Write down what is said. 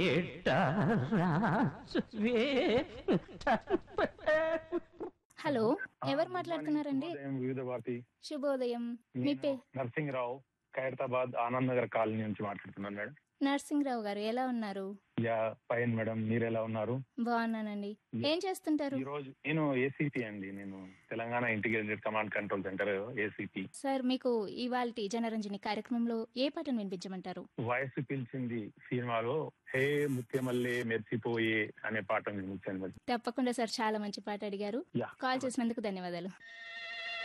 hello ఎవరు మాట్లాడుతున్నారండి శుభోదయం, వివిధ భారతి శుభోదయం మీ పే నర్సింగ్ రావు ఖైరతాబాద్ ఆనంద్ నగర్ కాలనీ నుంచి మాట్లాడుతున్నాను మేడం నరసింహరావు గారు ఎలా ఉన్నారు యా ఫైన్ మేడం మీరు ఎలా ఉన్నారు బాగున్నానండి ఏం చేస్తుంటారు ఈ రోజు నేను ఏసీపీ అండి నేను Telangana integrated command control centre ACP sir మీకు ఇవాళ జనరంజని కార్యక్రమంలో ఏ పాటను వినిపించమంటారు వయసు పిలిచింది సినిమాలో హే ముత్యమల్లే మెరిసిపోయే అనే పాట వినిపించాను మేడం తప్పకుండా సార్ చాలా మంచి పాట అడిగారు యా కాల్ చేసినందుకు ధన్యవాదాలు